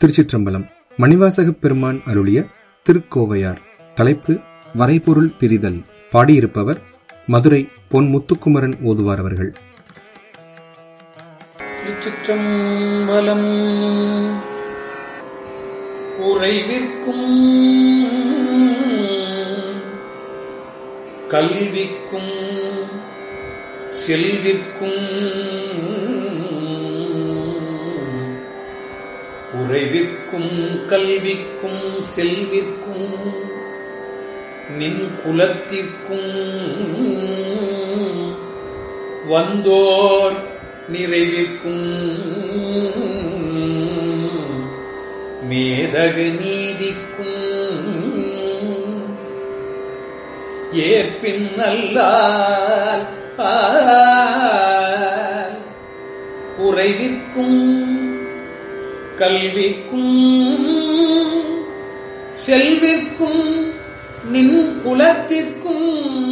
திருச்சிற்றம்பலம் மணிவாசகப் பெருமான் அருளிய திருக்கோவையார் தலைப்பு வரைபொருள் பிரிதல் பாடியிருப்பவர் மதுரை பொன் முத்துக்குமரன் ஓதுவார் அவர்கள் திருச்சிற்றம்பலம் உறைவிற்கும் கல்விக்கும் செல்விற்கும் உறைவிற்கும் கல்விக்கும் செல்விற்கும் நின் குலத்திற்கும் வந்தோர் நிறைவிற்கும் மேதகு நீதிக்கும் ஏற்பின் நல்லால் குறைவிற்கும் கல்விக்கும் செல்விற்கும் நின் குலத்திற்கும்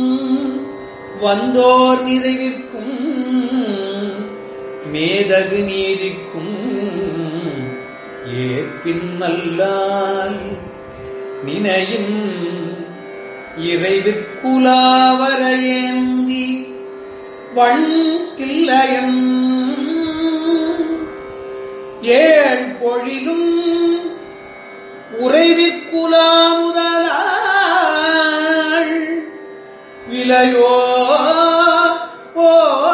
வந்தோர் நிறைவிற்கும் மேதகு நீதிக்கும் ஏற்பின் நல்லால் நினையின் இறைவிற்குலாவரையேந்தி வண் தில்லையம் ஏழ் பொழிலும் உறைவிற்குலாமுதலாள் விலையோ ஓ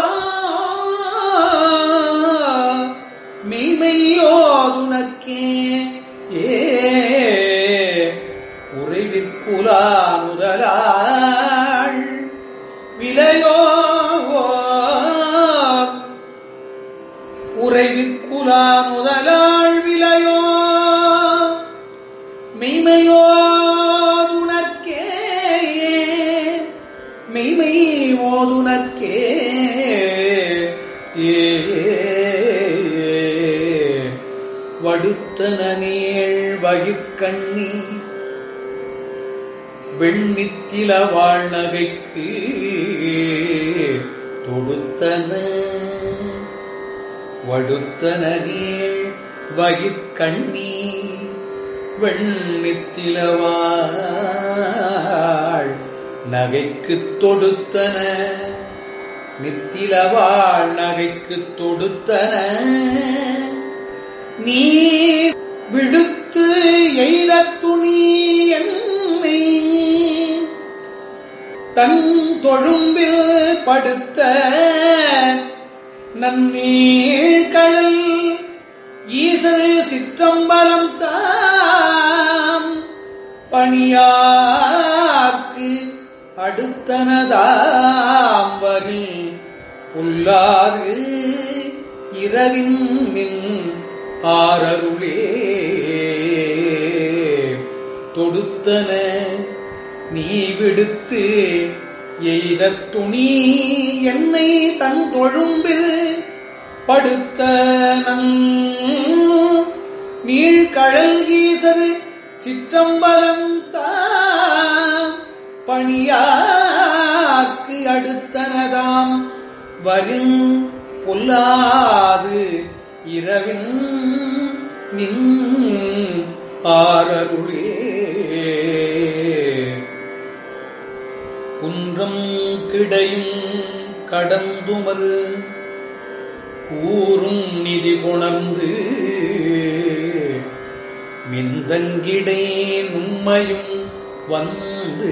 மெய்மையோதுனக்கே ஏ உறைவிற்குலா முதலாள் விலையோ உறைவிற்குலா முதலாள் விலையோ மெய்மையோதுனக்கே மெய்மை ஓதுனக்கே ஏ வடுத்தன நேள் வகிற்கண்ணி வெண்ணித்தில வாழ்நகைக்கு தொடுத்தன வடுத்தன நேள் வகிற்கண்ணி வெண்ணித்திலவாள் நகைக்கு தொடுத்தன நித்திலவாள் நகைக்கு தொடுத்தன நீ விடுத்து எய்த துணி என்னை தன் தொழும்பில் படுத்த நன்னீழ்கழல் ஈசல் சிற்றம்பலம் தாம் பணியாக்கு அடுத்தனதாம் வரி உள்ளாது இரவின் மின் ஆரருளே தொடுத்தன நீ விடுத்து எய்த துணி என்னை தன் தொழும்பில் படுத்த நீழ்கழல் ஈசர் சிற்றம்பலம் தாம் பணியார்க்கு அடுத்தனதாம் வரில் பொல்லாது இரவின் நின் ஆரருளே குன்றம் கிடையும் கடந்துமர் கூறும் நிதி கொணர்ந்து மிந்தங்கிடை நும்மையும் வந்து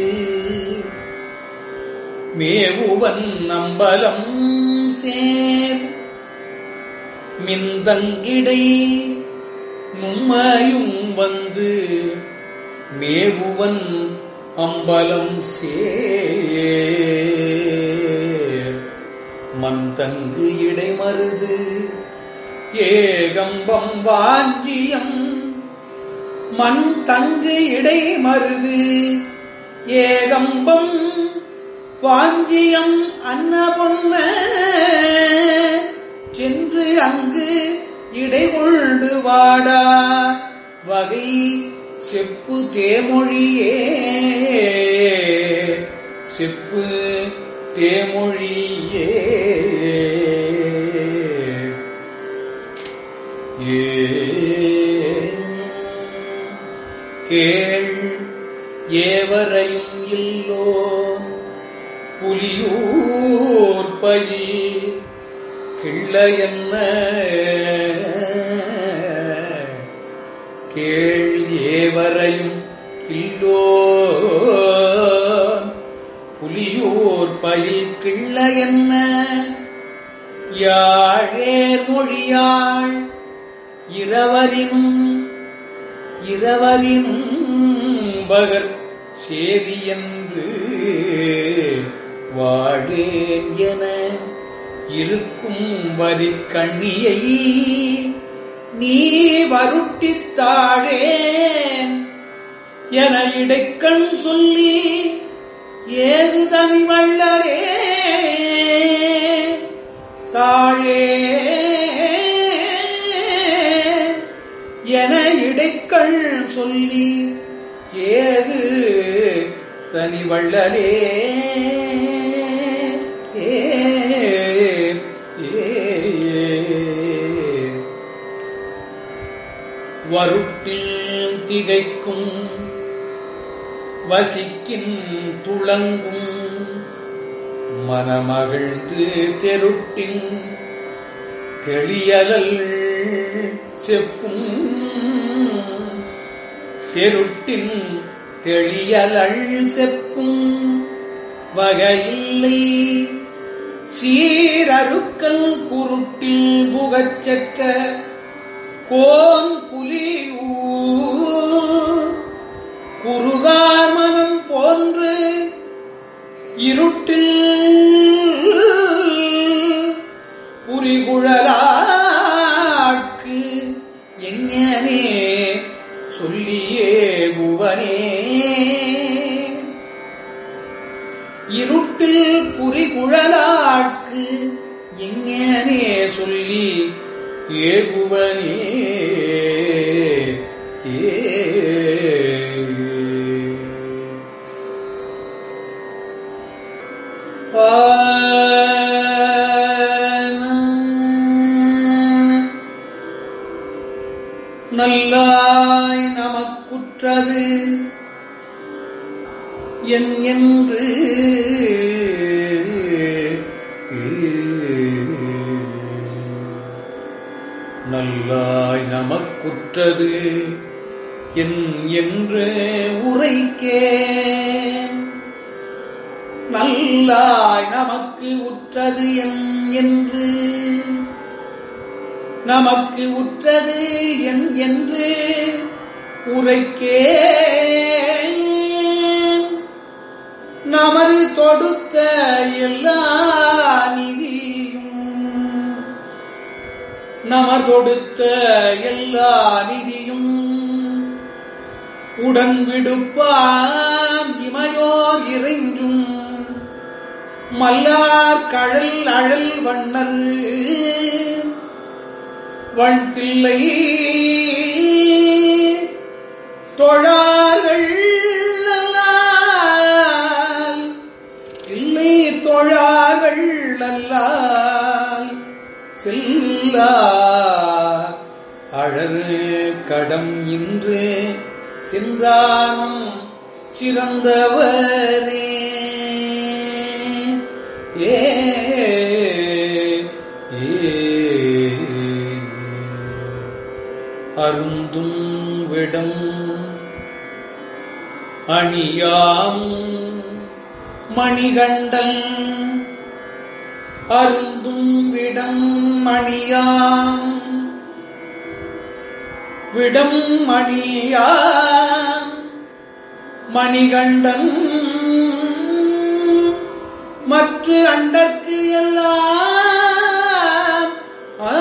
மேவுவன் நம்பலம் சேர் மிந்தங்கிடை நும்மையும் வந்து மேவுவன் அம்பலம் சேர் மந்தங்கு இடைமருது ஏகம்பம் வாஞ்சியம் மண் தங்கு இடைமருது ஏகம்பம் வாஞ்சியம் அன்னபொன்ன சென்று அங்கு இடைகொண்டு வாடா வகை செப்பு தேமொழியே செப்பு தேமொழியே ஏ கேள் ஏவரையும் இல்லோ புலியூர் பயில் கிள்ள என்ன கேள் ஏவரையும் இல்லோ புலியூர் பயில் கிள்ள என்ன யாழேர் மொழியாள் இரவரினும் இரவரினும் பகர் சேரி என்று வாழேன் என இருக்கும் வரி கண்ணியை நீ வருட்டித்தாழேன் என இடைக்கண் சொல்லி ஏது தனி வள்ளரே தாழே என இடைக்கள் சொல்லி ஏது தனி வள்ளலே ஏ, ஏ, வருட்டில் திகைக்கும் வசிக்கின் துளங்கும் மனமகிழ்ந்து தெருட்டின் தெளியலல் செப்பும் தெருட்டின் தெளியலள் செப்பும் வகையில்லை சீரருக்கல் குருட்டில் புகச்சற்ற கோன் புலியூ குறுகார் மனம் போன்று இருட்டில் புரிகுழலாக்கு எங்கனே சொல்லியே புவனே இருட்டில் புரிகுழலாக்கு எங்கனே சொல்லி ஏகுவனே ஏ நல்லாய் நமக்குற்றது என் என்று நல்லாய் நமக்குற்றது என் என்று உரைக்கேன் நல்லாய் நமக்கு உற்றது என் என்று நமக்கு உற்றது என் என்று உரைக்கே நமது தொடுத்த எல்லா நிதியும் நமர் தொடுத்த எல்லா நிதியும் உடன் விடுப்பான் இமையோர் இறைஞ்சும் மல்லார் கழல் அழல் வண்ணர் வழ்த்தில்லை தொழார்கள் அல்லால் இல்லை தொழார்கள் அல்லால் செல்லா அழறு கடம் இன்று சென்றானும் சிறந்தவரே ஏ ஏ அருந்தும் விடம் அணியாம் மணிகண்டன் அருந்தும் விடம் மணியாம் விடம் மணியாம் மணிகண்டன் மற்ற அண்டற்கு எல்லாம் ஆ,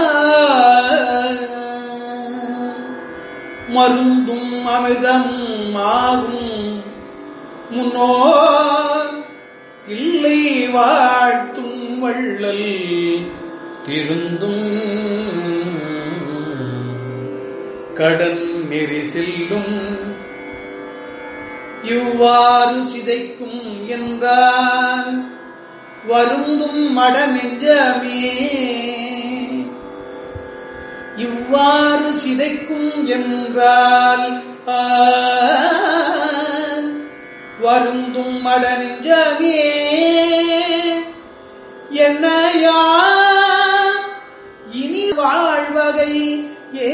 மருந்தும் அமிர்தம் ஆகும் முன்னோர் தில்லை வாழ்த்தும் வள்ளல் திருந்தும் கடன் நெறி செல்லும் இவ்வாறு சிதைக்கும் என்றார் வருந்தும் மட நெஞ்சமே இவ்வாறு சிதைக்கும் என்றால் ஆ, வருந்தும் மட நெஞ்சமே என்னையா இனி வாழ்வகை ஏ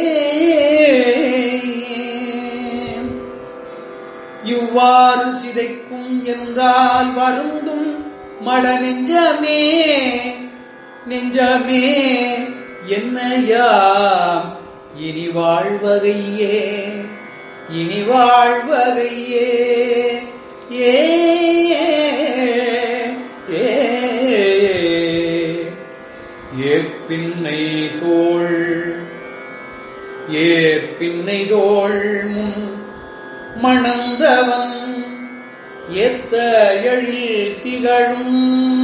இவ்வாறு சிதைக்கும் என்றால் வருந்தும் மட நெஞ்சமே நெஞ்சமே என்னையாம் இனி வாழ்வகையே இனி வாழ்வகையே ஏ ஏ ஏற்பின்னை தோள் ஏற்பின்னை தோள் முன் மணந்தவன் ஏத்த எழில் திகழும்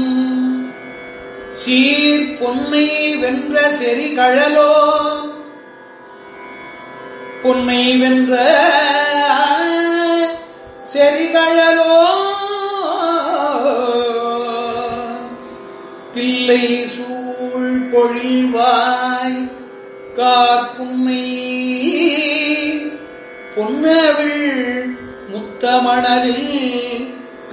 சீர் பொன்னை வென்ற செறி கழலோ பொன்னை வென்ற செறிகழலோ தில்லை சூழ் பொழில்வாய் கார்புன்னை பொன்னவிழ் முத்தமணலில்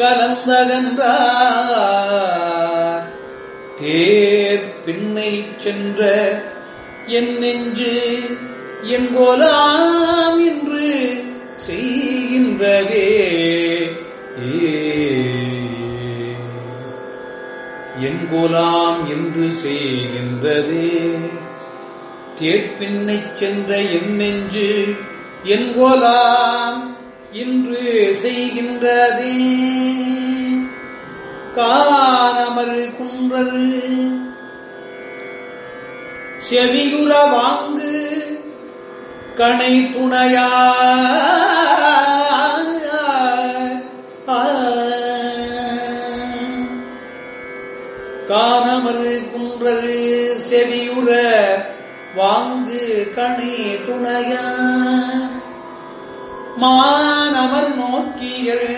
கலந்தகன்றார் தேர் பின்னை சென்ற என் நெஞ்சு எங்கோலாம் என்று செய்கின்றதே எங்கோலாம் என்று செய்கின்றதே தேர்ப்பின்னை சென்ற என் நெஞ்சு எங்கோலாம் இன்று செய்கின்றதே காணமல் குன்றல் செவியுற வாங்கு கணை துணையா காணமல் குன்றல் செவியுற வாங்கு கணை துணையா மானமர் நோக்கியர்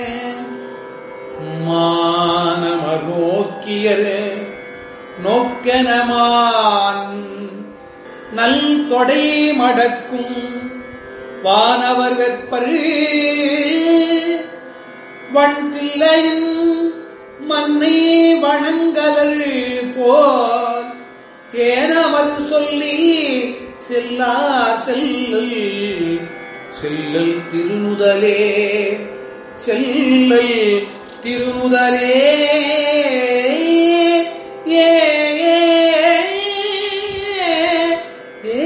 மானமர் நோக்கியர் நோக்கனமான் நல் தொடை மடக்கும் வானவர் வெற்பரு வண்தில்லையின் மன்னை வணங்கலர் போல் தேனமது சொல்லி செல்லார் செல்லல் செல்லல் திருநுதலே செல்லல் திருநுதலே ஏ ஏ, ஏ,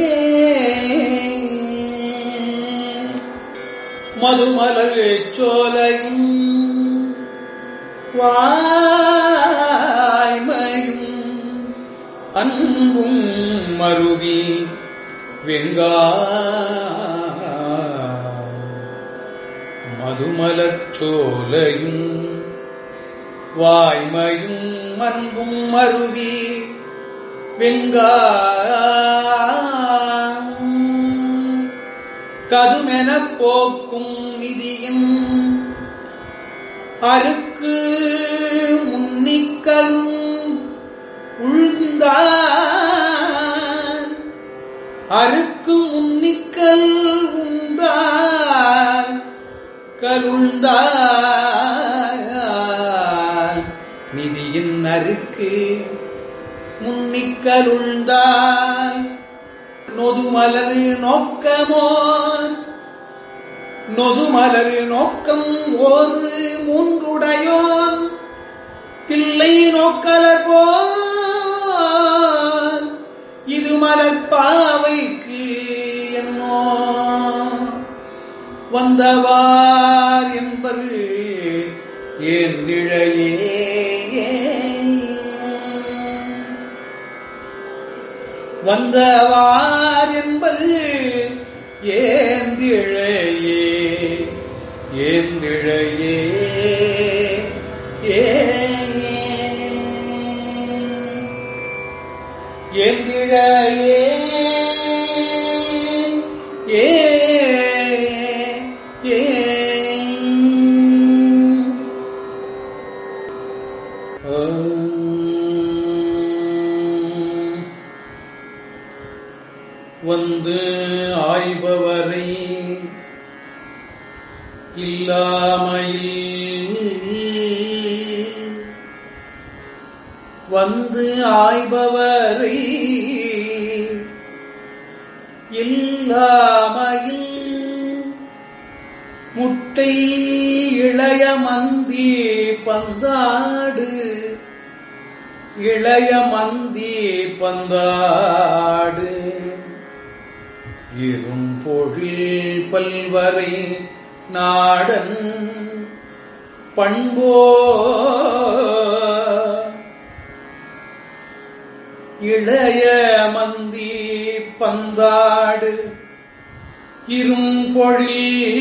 மதுமலர் சோலையும் வாய்மையும் அன்பும் மருவி வெங்கா மதுமலர் சோலையும் வாய்மையும் அன்பும் மருவி வெங்கா கதுமெனப் போக்கும் நிதியும் அருக்கு முன்னிக்கலும் உழ்ந்தான் அருக்கு முன்னிக்கல் உண்டான் கலுழ்ந்தால் நிதியின் அருக்கு முன்னிக்கலுழ்ந்தால் நொதுமலர் நோக்கமோ நொதுமலர் நோக்கம் ஒரு மூன்றுடையோன் தில்லை நோக்கலர் போல் இது மலர்பாவைக்கு என்னோ வந்தவார் என்பது ஏன் நிழையே வந்தவார் என்பது ஏந்திழையே ஏந்திழையே ஏ ஏந்திழையே ஏ ஏ வந்த இல்லாமையில் வந்து ஆய்பவரை இல்லாமையில் முட்டை இளைய மந்தி பந்தாடு இளைய மந்தி பந்தாடு இரும்பொழில் பல்வரை நாடன் பண்போ இளைய மந்தி பந்தாடு இரும்பொழில்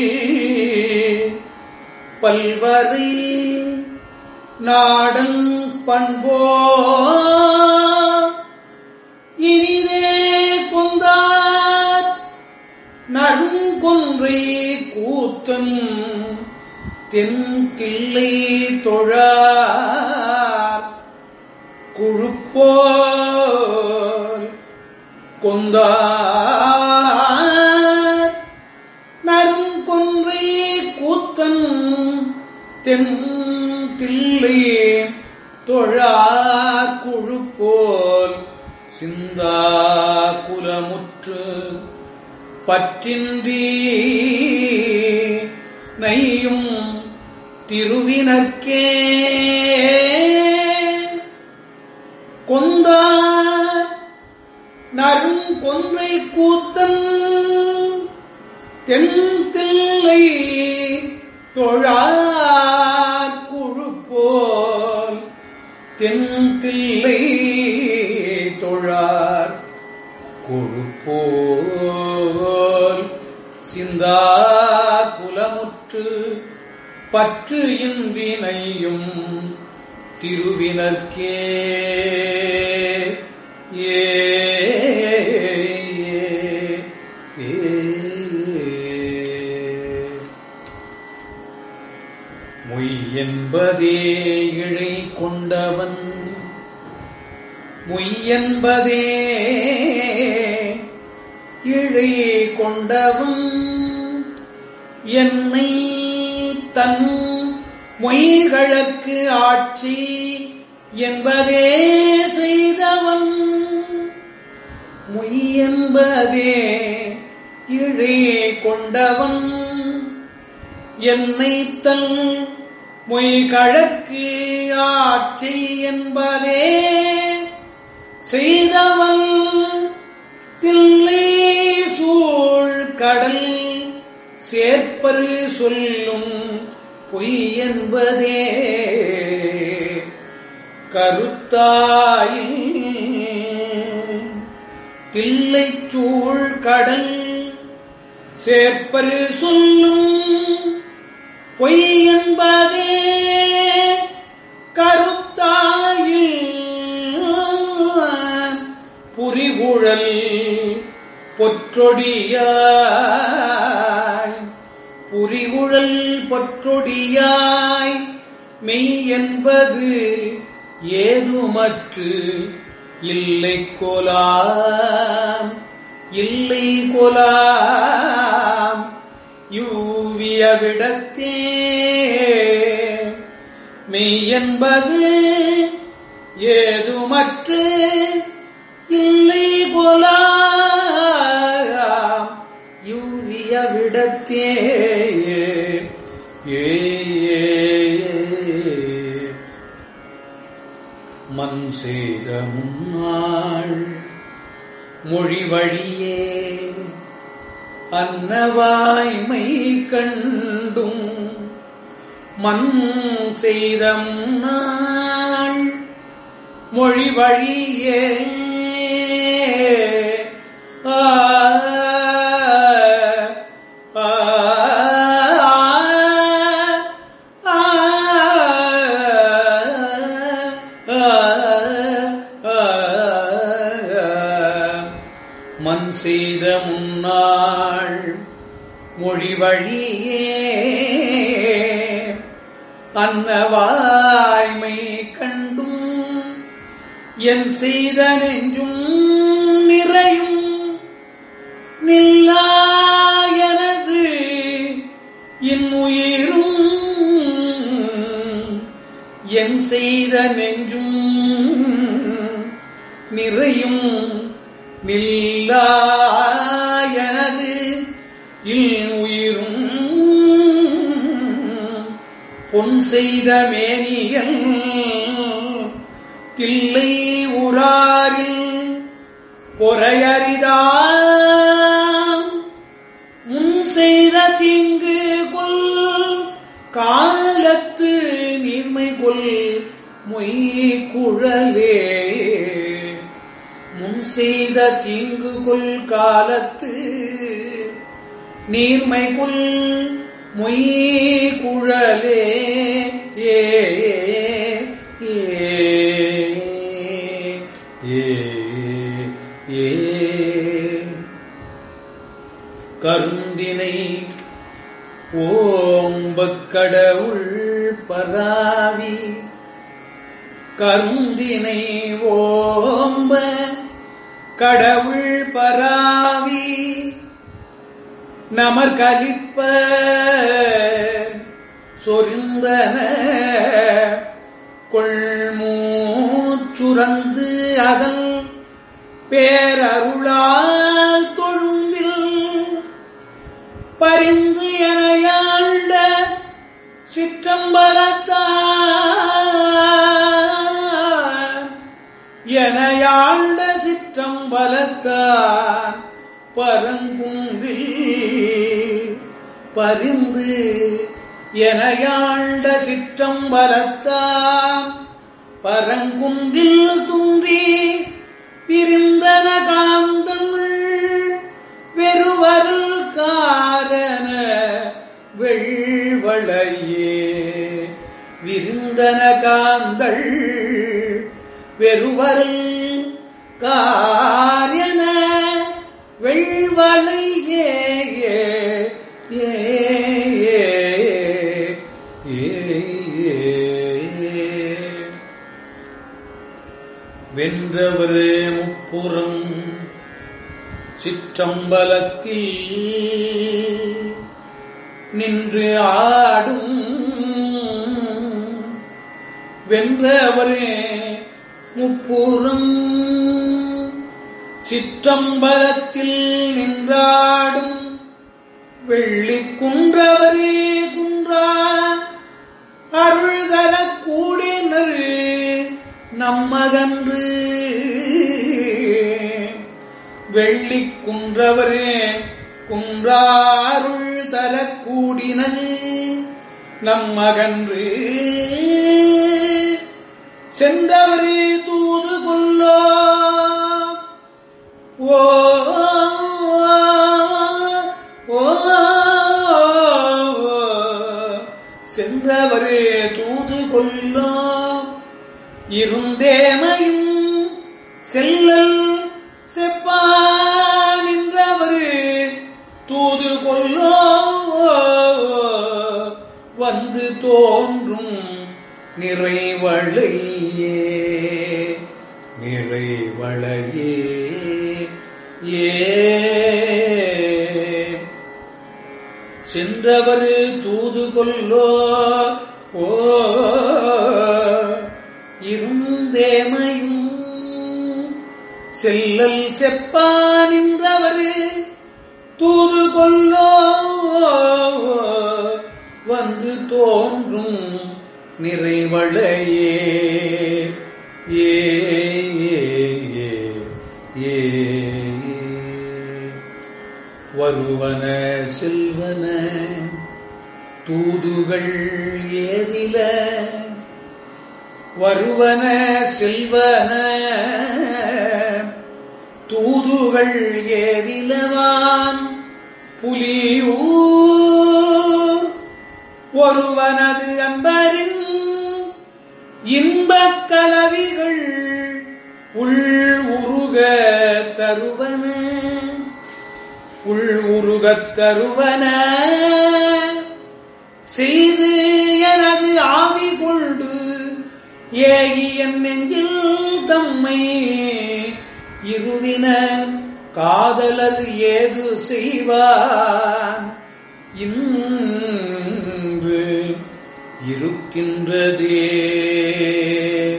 பல்வரை நாடன் பண்போ இனிதே கொந்தார் நறுங்கொன்றை கூத்தன் தென்கிள்ளை தொழார் குழுப்போல் கொந்தார் நறுங்கொன்றை கூத்தன் தென் தில்லை தொழார் குழுப்போல் சிந்தா குலமுற்று பற்றின்றி நெய்யும் திருவினர்க்கே கொந்தார் நறுங்கொன்றை கூத்தன் தென்தில்லை தொழார் குழுப்போல் தென்தில்லை தொழார் குழுப்போல் சிந்தா குலமுற்று பற்று இன்வினையும் திருவினர்க்கே ஏ ஏ, ஏ. மொய் என்பதே இழை கொண்டவன் மொய் என்பதே இழை கொண்டவன் என்னை தன் மொய்கழக்கு ஆட்சி என்பதே செய்தவன் மொய் என்பதே இழை கொண்டவன் என்னை தன் மொய்கழக்கு ஆட்சி என்பதே செய்தவன் தில்லை சூழ் கடல் சேர்ப்பரு சொல்லும் பொய் என்பதே கருத்தாய் தில்லை சூழ் கடல் சேர்ப்பரு சொல்லும் பொய் என்பதே கருத்தாயில் புரிகுழல் பொற்றொடியாய் புரிகுழல் பொற்றொடியாய் மெய் என்பது ஏதுமற்று இல்லை கோலாம் இல்லை கோலாம் யூவிய விடத்தே மெய் என்பது ஏதுமற்று இல்லை போலாம் யூவிய விடத்தே ஏ மண் செய்த முன்னாள் மொழி வழியே அன்னவாய்மை கண்டும் மண் செய்த முன்னாள் மொழி வழியே ஆ, ஆ, ஆ, ஆ, மண் செய்த முன்னாள் மொழி வழியே அன்னவாய்மை கண்டும் என் செய்த நெஞ்சும் நிறையும் நில்லா எனது என் உயிர் செய்த நெஞ்சும் நிறையும் நில்லாயனது இல் உயிரும் பொன் செய்த மேனியல் தில்லை உராரில் பொறையறிதாம் முன் செய்த தீங்கு கொல் காலத்து நீர்மை கொல் மொய் குழலே முன் செய்த தீங்கு கொல் காலத்து நீர்மை கொல் மொய் குழலே ஏ ஏ ஏ ஏ கருந்தினை ஓம்பக் கடவுள் பராவி கருந்தினை ஓம்ப கடவுள் பராவி நமர் கலிப்ப சொரிந்தன கொள்மூச்சுரந்து அதன் பேரருளால் தொழும்பில் பரிந்து எனையாண்ட சிற்றம்பலத்தான் எனையாண்ட சிற்றம்பலத்தான் பரங்குன்றில் பரிந்து எனையாண்ட சிற்றம்பலத்தான் பரங்குன்றில் துன்றி பிரிந்தன காந்தமிழ் வெறுவருள் காரண வெள்வளையே விருந்தன காந்தள் வெறுவருள் காரியன வெள்வளையே ஏ ஏ ஏ ஏ வென்றவர் முப்புறம் சிற்றம்பலத்தில் நின்று ஆடும் வென்றவரே முப்புறம் சிற்றம்பலத்தில் நின்றாடும் வெள்ளி குன்றவரே குன்றா அருள்கர கூடினர் நம்மகன்று வெள்ளி குன்றவரே குன்றாருள் தரக் கூடினது நம்மகன்று சென்றவரே தூது கொல்லோ ஓ ஓ சென்றவரே தூது கொல்லோ இருந்தேமையும் செல்லல் செப்பா நின்றவரு தூது கொல்லோ வந்து தோன்றும் நிறைவளையே நிறைவளையே ஏ சென்றவரு தூது கொல்லோ ஓ இருந்தேமையும் செல்லல் செப்பா நின்றவரு தூது கொல்லோ வந்து தோன்றும் நிறைவளையே ஏ ஏ, ஏ, ஏ. வருவன செல்வன தூதுகள் ஏதில வருவன செல்வன தூதுகள் ஏதிலவான் புலியூர் ஒருவனது அன்பரின் இன்பக் கலவிகள் உள் உருக தருவன உள் உருகத் தருவன செய்து எனது ஆவி கொண்டு ஏகி என் நெஞ்சில் தம்மை இருவின காதலர் ஏது செய்வான் இன்று இருக்கின்றதே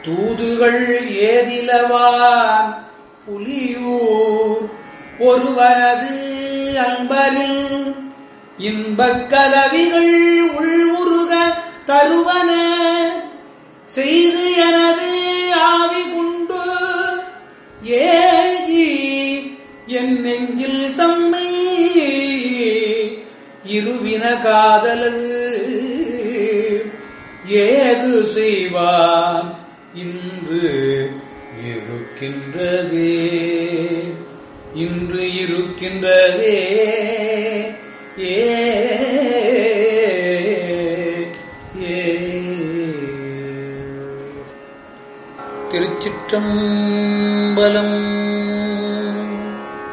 தூதுகள் ஏதிலவான் புலியூர் ஒருவரது அன்பரில் இன்பக் கலவிகள் உள்வுருக தருவன செய்து எனது ஆவி குண்டு ஏகி என் நெஞ்சில் தம்மை இருவின காதலல் ஏது செய்வான் இன்று இருக்கின்றதே இன்று இருக்கின்றதே ஏ ஏ திருச்சிற்றம்பலம்